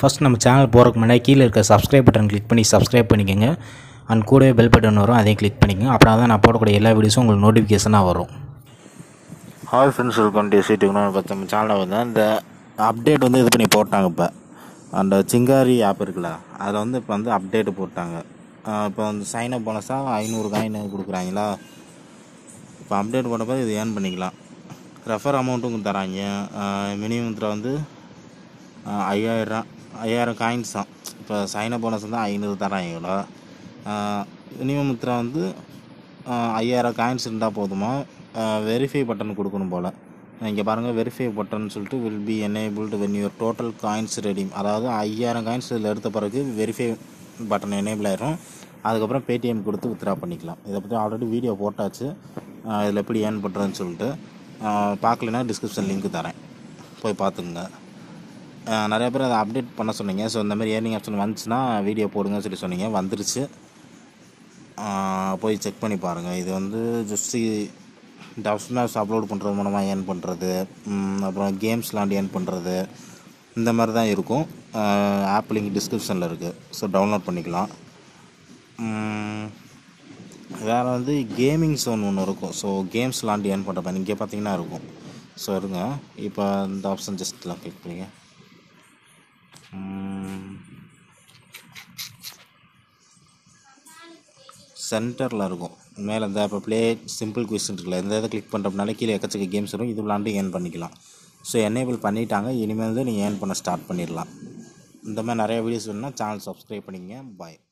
first நம்ம channel போகிறதுக்கு முன்னாடி கீழே இருக்க சப்ஸ்கிரைப் பட்டன் கிளிக் பண்ணி சப்ஸ்கிரைப் பண்ணிக்கோங்க அண்ட் கூடவே பெல் பட்டன் வரும் அதையும் கிளிக் பண்ணிக்கோங்க அப்புறம் தான் நான் போடக்கூடிய எல்லா வீடியோஸும் உங்களுக்கு நோட்டிஃபிகேஷனாக வரும் ஹாய் ஃப்ரெண்ட்ஸ் வெல்கம் டு சீட்டுக்குன்னு பார்த்து நம்ம சேனலில் வந்து இந்த அப்டேட் வந்து இது பண்ணி போட்டாங்க இப்போ அந்த சிங்காரி ஆப் இருக்குல்ல அதில் வந்து இப்போ வந்து அப்டேட் போட்டாங்க ஆஹ் இப்போ வந்து சைன் அப் போனஸாக ஐநூறு காயின் கொடுக்குறாங்களா இப்போ அப்டேட் போட்டப்போ இது ஏர்ன் பண்ணிக்கலாம் ரெஃபர் அமௌண்ட்டும் தராங்க மினிமத்தில் வந்து ஆஹ் ஐயாயிரம் ஐயாயிரம் காயின்ஸ் தான் இப்போ சைன் அப் போனஸ் வந்து ஐநூறு தராங்களா மினிமத்தில் வந்து ஆஹ் ஐயாயிரம் காயின்ஸ் இருந்தால் போதுமா வெரிஃபை பட்டன் கொடுக்கணும் போல் இங்கே பாருங்கள் வெரிஃபை பட்டன் சொல்லிட்டு will be enabled when your total coins redeem அதாவது ஐயாயிரம் காயின்ஸ் இதில் எடுத்த பிறகு வெரிஃபை பட்டன் எனேபிள் ஆயிரும் அதுக்கப்புறம் பேடிஎம் கொடுத்து வித்ரா பண்ணிக்கலாம் இதை பற்றி ஆல்ரெடி வீடியோ போட்டாச்சு இதில் எப்படி ஏர்ன் பண்ணுறதுன்னு சொல்லிட்டு ஆஹ் பார்க்கலைன்னா டிஸ்கிரிப்ஷன் லிங்க் தரேன் போய் பார்த்துக்குங்க ஆஹ் நிறைய பேர் அதை அப்டேட் பண்ண சொன்னீங்க ஸோ இந்த மாதிரி ஏர்னிங் ஆப்ஷன் வந்துச்சுன்னா வீடியோ போடுங்கன்னு சொல்லி சொன்னீங்க வந்துருச்சு ஆஹ் போய் செக் பண்ணி பாருங்கள் இது வந்து ஜஸ்ட்டு டப்ஸ் மேப்ஸ் அப்லோட் பண்ணுறது மூலமாக ஏர்ன் பண்ணுறது அப்புறம் கேம்ஸ் விளாண்டு ஏர்ன் பண்ணுறது இந்த மாதிரி தான் இருக்கும் ஆப் லிங்க் டிஸ்கிரிப்ஷனில் இருக்குது ஸோ டவுன்லோட் பண்ணிக்கலாம் உம், வேறு வந்து கேமிங் zone ஒன்று இருக்கும் ஸோ கேம்ஸ் விளாண்டு ஏர்ன் பண்ணுற மாதிரி இங்கே பார்த்தீங்கன்னா இருக்கும் ஸோ இருங்க இப்போ இந்த ஆப்ஷன் ஜஸ்ட்லாம் கிளிக் பண்ணிங்க சென்டரில் இருக்கும் மேலே இந்த இப்போ ப்ளே சிம்பிள் கொஸ்டின் இருக்குல்ல இந்த இதை கிளிக் பண்ணுறதுனால கீழே எக்கச்சக்க கேம்ஸ் வரும் இது விளாண்டு ஏர்ன் பண்ணிக்கலாம் ஸோ எனேபிள் பண்ணிட்டாங்க இனிமேல் வந்து நீங்கள் ஏர்ன் பண்ண ஸ்டார்ட் பண்ணிடலாம் இந்த மாதிரி நிறைய வீடியோஸ் வேணுன்னா சேனல் சப்ஸ்கிரைப் பண்ணிக்கங்க பாய்